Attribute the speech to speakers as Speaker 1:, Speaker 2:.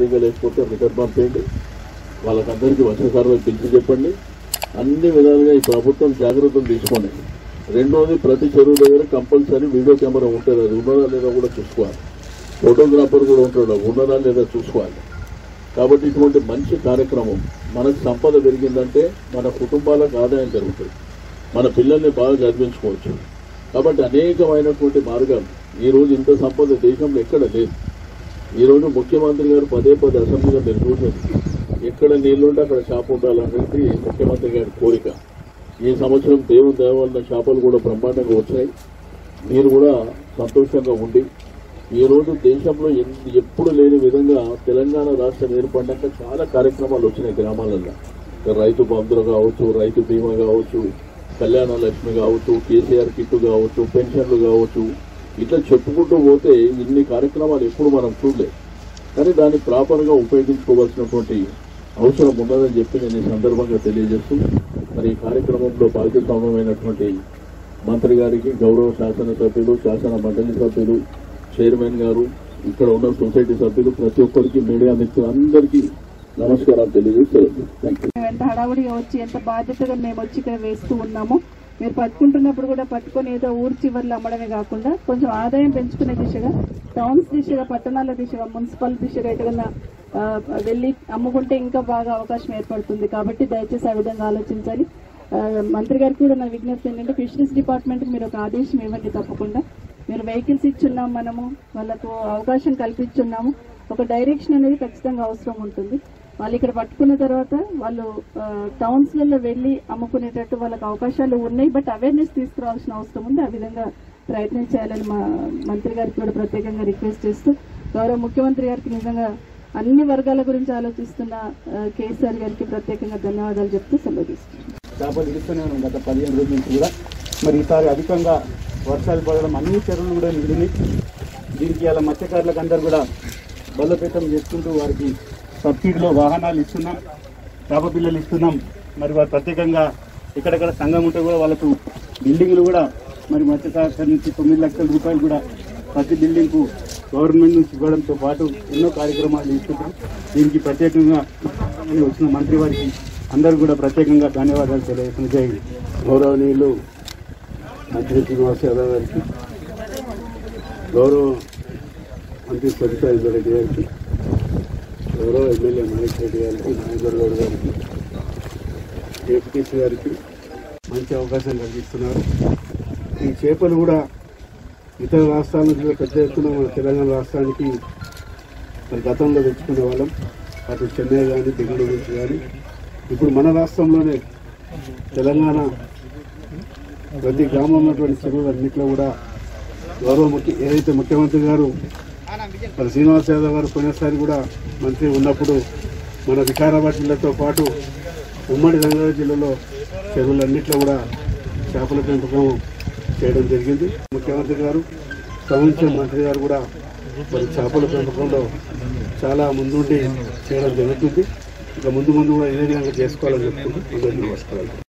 Speaker 1: సరిగ్గా లేకపోతే రిటర్న్ పంపేయండి వాళ్ళకందరికీ వర్షాకాలంలో పిలిచి చెప్పండి అన్ని విధాలుగా ఈ ప్రభుత్వం జాగ్రత్తలు తీసుకోండి రెండోది ప్రతి చెరువు దగ్గర కంపల్సరీ వీడియో కెమెరా ఉంటుంది అది ఉన్నదా లేదా కూడా చూసుకోవాలి ఫోటోగ్రాఫర్ కూడా ఉంటాడు ఉన్నదా లేదా చూసుకోవాలి కాబట్టి ఇటువంటి మంచి కార్యక్రమం మనకు సంపద పెరిగిందంటే మన కుటుంబాలకు ఆదాయం జరుగుతుంది మన పిల్లల్ని బాగా చదివించుకోవచ్చు కాబట్టి అనేకమైనటువంటి మార్గాలు ఈ రోజు ఇంత సంపద దేశంలో ఎక్కడ లేదు ఈ రోజు ముఖ్యమంత్రి గారు పదే పదే అసెంబ్లీలో మీరు చూసారు ఎక్కడ నీళ్లుంటే అక్కడ షాప్ ఉండాలనేది ముఖ్యమంత్రి గారి కోరిక ఈ సంవత్సరం దేవుని దయ వలన చేపలు కూడా బ్రహ్మాండంగా వచ్చినాయి మీరు కూడా సంతోషంగా ఉండి ఈ రోజు దేశంలో ఎన్- ఎప్పుడు లేని విధంగా తెలంగాణ రాష్ట్రం ఏర్పడ్డాక చాలా కార్యక్రమాలు వచ్చినాయి గ్రామాలలో రైతు బంధులు కావచ్చు రైతు బీమా కావచ్చు కళ్యాణ లక్ష్మి కావచ్చు కేసీఆర్ కిట్టు కావచ్చు పెన్షన్లు కావచ్చు ఇట్లా చెప్పుకుంటూ పోతే ఇన్ని కార్యక్రమాలు ఎప్పుడు మనం చూడలేదు కానీ దాన్ని ప్రాపర్గా ఉపయోగించుకోవాల్సినటువంటి అవసరం ఉన్నదని చెప్పి నేను ఈ సందర్భంగా తెలియజేస్తూ మరి ఈ కార్యక్రమంలో భాగస్వామ్యమైనటువంటి మంత్రి గారికి గౌరవ శాసనసభ్యులు శాసన మండలి సభ్యులు చైర్మన్ గారు ఇక్కడ ఉన్న సొసైటీ సభ్యులు ప్రతి ఒక్కరికి మీడియా మిత్రులు అందరికీ నమస్కారాలు తెలియజేస్తారు థ్యాంక్ యూ
Speaker 2: మేము ఎంత హడావుడిగా వచ్చి ఎంత బాధ్యతగా మేము వచ్చి ఇక్కడ వేస్తూ ఉన్నాము మీరు పట్టుకుంటున్నప్పుడు కూడా పట్టుకొని ఏదో ఊరు చివర్లు అమ్మడమే కాకుండా కొంచెం ఆదాయం పెంచుకునే దిశగా టౌన్స్ దిశగా పట్టణాల దిశగా మున్సిపల్ దిశగా ఎక్కడన్నా ఆ, వెళ్ళి అమ్ముకుంటే ఇంకా బాగా అవకాశం ఏర్పడుతుంది కాబట్టి దయచేసి ఆ విధంగా ఆలోచించాలి ఆ, మంత్రి గారికి కూడా నా విజ్ఞప్తి ఏంటంటే ఫిషరీస్ డిపార్ట్మెంట్కి మీరు ఒక ఆదేశం ఇవ్వండి తప్పకుండా మీరు వెహికల్స్ ఇచ్చున్నాం మనము వాళ్ళకు అవకాశం కల్పించున్నాము ఒక డైరెక్షన్ అనేది ఖచ్చితంగా అవసరం ఉంటుంది వాళ్ళు ఇక్కడ పట్టుకున్న తర్వాత వాళ్ళు టౌన్స్లలో వెళ్ళి అమ్ముకునేటట్టు వాళ్ళకి అవకాశాలు ఉన్నాయి బట్ అవేర్నెస్ తీసుకురావాల్సిన అవసరం ఉంది ఆ విధంగా ప్రయత్నం చేయాలని మా మంత్రి గారికి కూడా ప్రత్యేకంగా రిక్వెస్ట్ చేస్తూ గౌరవ ముఖ్యమంత్రి గారికి నిజంగా అన్ని వర్గాల గురించి ఆలోచిస్తున్న ఆ, కేసీఆర్ గారికి ప్రత్యేకంగా ధన్యవాదాలు చెప్తూ సెలవు తీసుకుంటున్నాను
Speaker 3: చేపలు ఇస్తూనే ఉన్నాం గత పదిహేను రోజుల నుంచి కూడా మరి ఈసారి అధికంగా వర్షాలు పడడం అన్ని చెరువులు కూడా నిండినాయి దీనికి అలా మత్స్యకారులకు అందరు కూడా బలోపేతం చేసుకుంటూ వారికి సబ్సిడీలో వాహనాలు ఇస్తున్నాం చేప పిల్లలు ఇస్తున్నాం మరి వారు ప్రత్యేకంగా ఎక్కడెక్కడ సంఘం ఉంటే కూడా వాళ్ళకు బిల్డింగ్లు కూడా మరి మత్స్యకారు నుంచి తొమ్మిది లక్షల రూపాయలు కూడా ప్రతి బిల్డింగ్కు గవర్నమెంట్ నుంచి ఇవ్వడంతో పాటు ఎన్నో కార్యక్రమాలు తీసుకుంటాం దీనికి ప్రత్యేకంగా వచ్చిన మంత్రి వారికి అందరూ కూడా ప్రత్యేకంగా ధన్యవాదాలు తెలియజేస్తున్న జై హింద్.
Speaker 4: గౌరవనీయులు మంత్రి శ్రీనివాస్ యాదవ్ గారికి గౌరవ మంత్రి సరితా రెడ్డి గారికి గౌరవ ఎమ్మెల్యే మహేష్ రెడ్డి గారికి నాగేశ్వర గౌడ్ గారికి ఏపీటీసీ గారికి మంచి అవకాశం కలిగిస్తున్నారు ఈ చేపలు కూడా ఇతర రాష్ట్రాల నుంచి కూడా పెద్ద ఎత్తున మన తెలంగాణ రాష్ట్రానికి మరి గతంలో తెచ్చుకునే వాళ్ళం అటు చెన్నై కానీ బెంగళూరు నుంచి కానీ ఇప్పుడు మన రాష్ట్రంలోనే తెలంగాణ ప్రతి గ్రామంలో ఉన్నటువంటి చెరువులన్నింటిలో కూడా గౌరవ ముఖ్య ఏదైతే ముఖ్యమంత్రి గారు మరి శ్రీనివాస్ యాదవ్ గారు పోయినసారి కూడా మంత్రి ఉన్నప్పుడు మన వికారాబాద్ జిల్లాతో పాటు ఉమ్మడి రంగారెడ్డి జిల్లాలో చెరువులన్నింటిలో కూడా చేపల పెంపకం చేయడం జరిగింది ముఖ్యమంత్రి గారు సంవత్సరం మంత్రి గారు కూడా మరి చేపల పెంపకంలో చాలా ముందుండి చేయడం జరుగుతుంది ఇక ముందు ముందు కూడా ఇదే విధంగా చేసుకోవాలని చెప్పుకుంటూ అందరికీ నమస్కారాలు